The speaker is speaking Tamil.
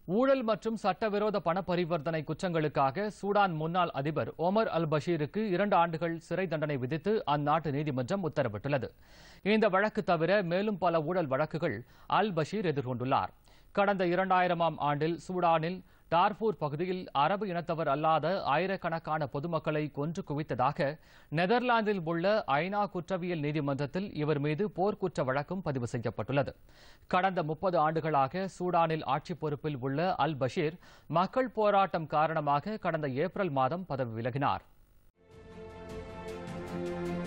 ஊழல் மற்றும் சட்டவிரோத பண பரிவர்த்தனை குற்றங்களுக்காக சூடான் முன்னாள் அதிபர் ஒமர் அல் பஷீருக்கு இரண்டு ஆண்டுகள் சிறை தண்டனை விதித்து அந்நாட்டு நீதிமன்றம் உத்தரவிட்டுள்ளது இந்த வழக்கு தவிர மேலும் பல ஊழல் வழக்குகள் அல் பஷீர் எதிர்கொண்டுள்ளார் கடந்த இரண்டாயிரமாம் ஆண்டில் சூடானில் டார்பூர் பகுதியில் அரபு இனத்தவர் அல்லாத ஆயிரக்கணக்கான பொதுமக்களை கொன்று குவித்ததாக நெதர்லாந்தில் உள்ள ஐநா குற்றவியல் நீதிமன்றத்தில் இவர் மீது போர்க்குற்ற வழக்கும் பதிவு செய்யப்பட்டுள்ளது கடந்த முப்பது ஆண்டுகளாக சூடானில் ஆட்சி பொறுப்பில் உள்ள அல் பஷீர் மக்கள் போராட்டம் காரணமாக கடந்த ஏப்ரல் மாதம் பதவி விலகினார்